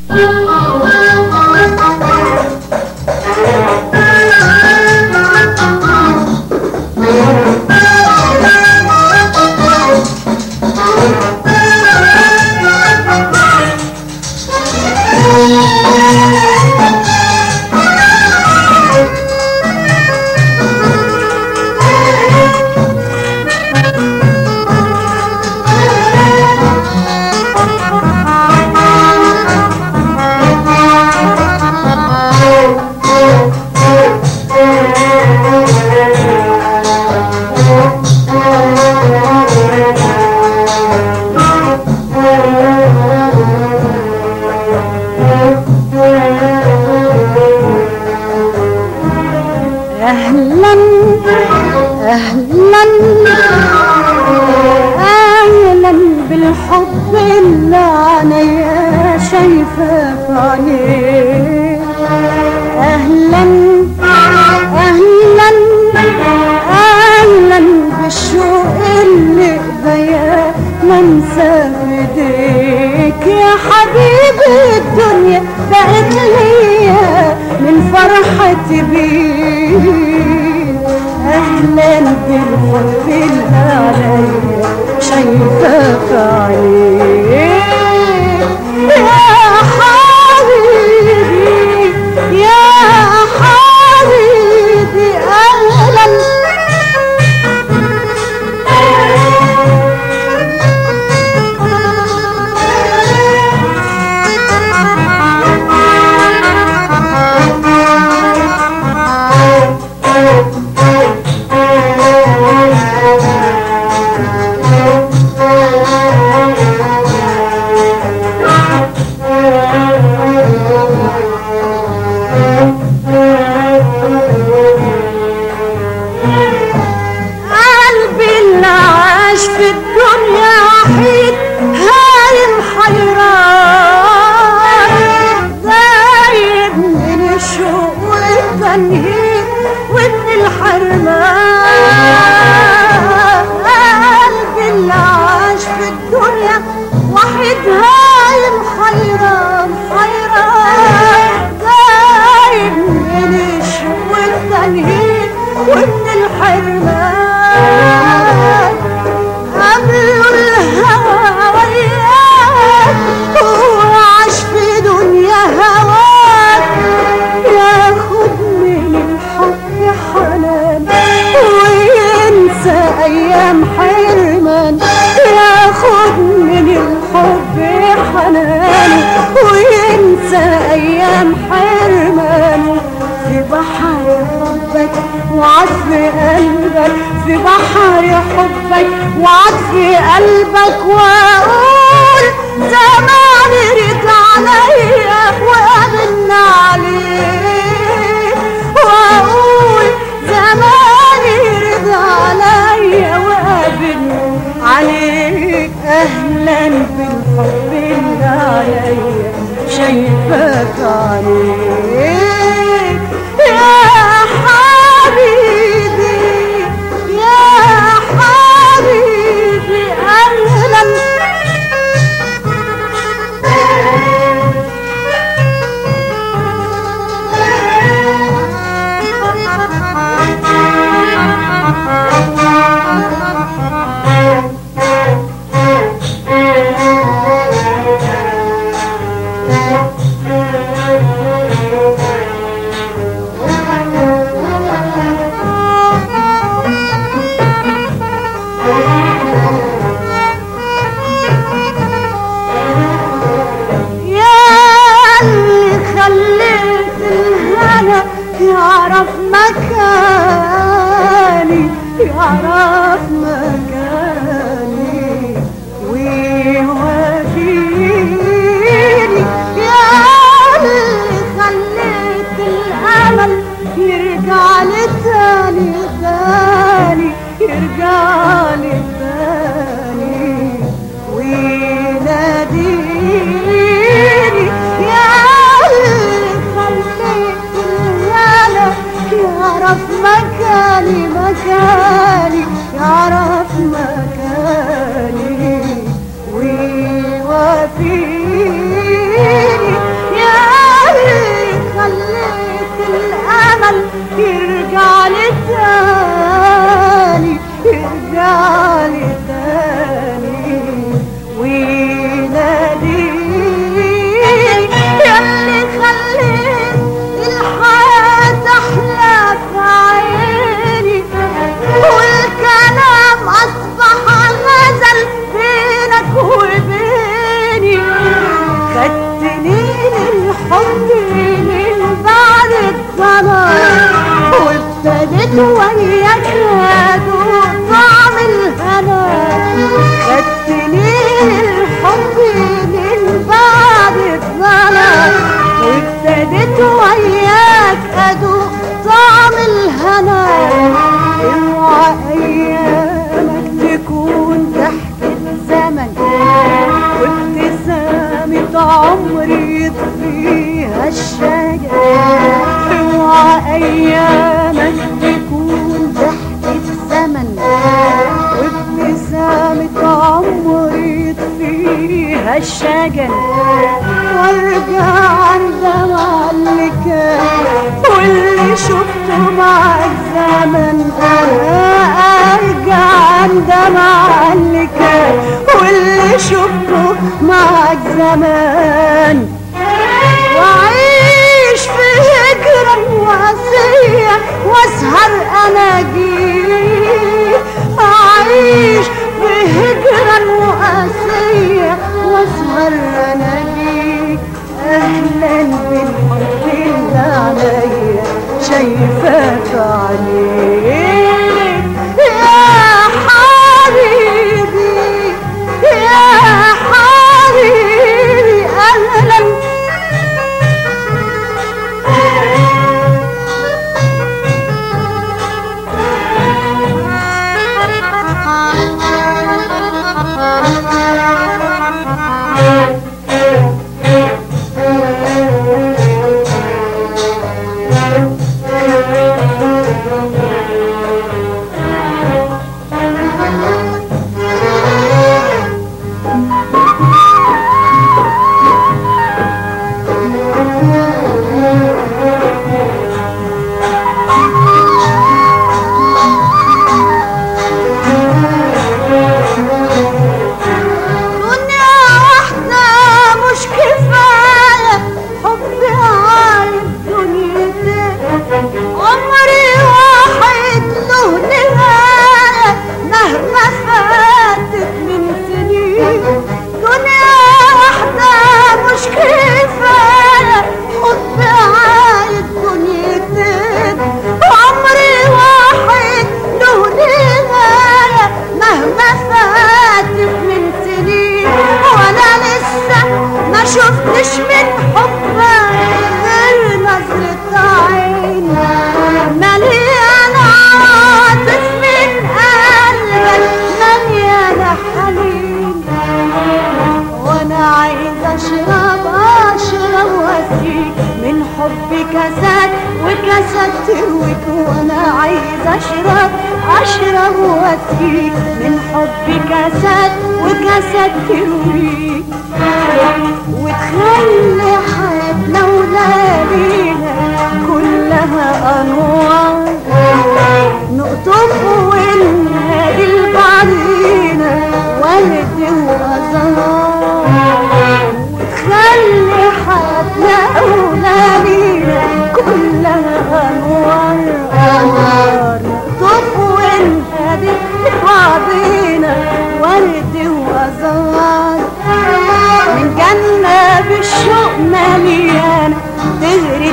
اهلا اهلا اهلا بالحب اللي عينيا شايفه في عينيه اهلا اهلا اهلا بالشوق اللي ايديا منسى ايديك يا حبيبي الدنيا بقت ليا من فرحتي بيك اهلا بالحب اللي عليا شايفه في عينيك يا حبيبي يا حبيبي اهلا قلبي اللي عاش في الدنيا وحيد هايم حيران دايب من الشوق والتنهيد ومن الحرمان قلبي اللي عاش في الدنيا وحيد هايم حيران حيران دايب من الشوق والتنهيد ومن الحرمان قبله الهوى وياك وعاش في دنيا هواك ياخد من الحب حنان وينسى ايام حرمان ياخد من الحب حنان وينسى ايام حرمان في بحر حبك وعطف قلبك في بحر حبك وعطف قلبك واقول زمان رد عليا وقابلنا عليه واقول زمان رد عليا وقابلنا عليك اهلا بالحب اللي عليا شايفك عليك يا حبيبي يا حبيبي اهلا يا اللي خليت الهنا يعرف مكاني يعرف مكاني ويوافيني يا اللي خليت الامل يرجع لي تاني تاني يرجع لي تاني ويناديني يا اللي خليت الهنا يعرف مكاني مكاني يعرف حبي من بعد الظلام وابتديت وياك ادوق طعم الهنا خدتني الحب من بعد الظلام وابتديت وياك ادوق طعم الهنا اوعى ايامك تكون تحت الزمن وابتسامة عمري يطفيها الشجر اوعى ايامك تكون تحت الزمن وابتسامة عمري يطفيها الشجر وارجع عندما اللي كان واللي شفته مع الزمن ارجع عندما اللي كان واللي شفته مع الزمان واعيش في هجرة واسية واسهر اناجيك اعيش في هجرة واسية واسهر اناجيك اهلا بالحب اللي عليا شايفاك عليك يا حبيبي يا حبيبي اهلا دنيا واحدة مش كفاية حبي عايز دنيتين عمري واحد له نهاية مهما فاتت من سنين دنيا واحدة مش كفاية حبي عايز دنيتين عمري واحد له نهاية مهما فاتت من سنين وانا لسه ما شفتش من حبك غير نظرة عين مليانة عاطف من قلبك مليانة حنين وانا عايزة اشرب اشرب واسيك من حبي كاسات وكاسات ترويك وانا عايزة اشرب اشرب واسيك من حبي كاسات وكاسات ترويك وتخلي حياتنا ولادينا كلها انوار نقطف ونهادي لبعضينا ولد وازهار وتخلي حياتنا ولادينا كلها انوار انوار نقطف ونهادي لبعضينا ولد وازهار من جنة بالشوق مليانة تغري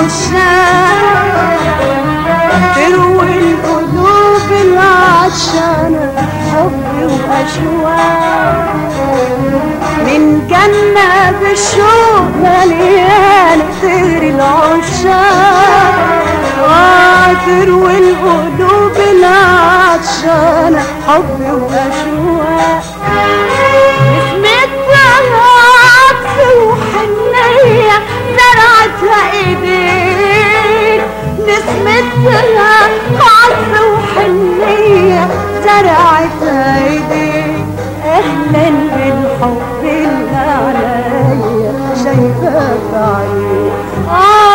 العشاق تروي القلوب العطشانة حب وأشواق من جنة بالشوق مليانة تغري العشاق آه، تروي القلوب العطشانة حب وأشواق نسمتها عطف وحنية زرعتها ايديك نسمتها عطف وحنية زرعتها ايديك اهلا بالحب اللي عليا شايفاك عليك آه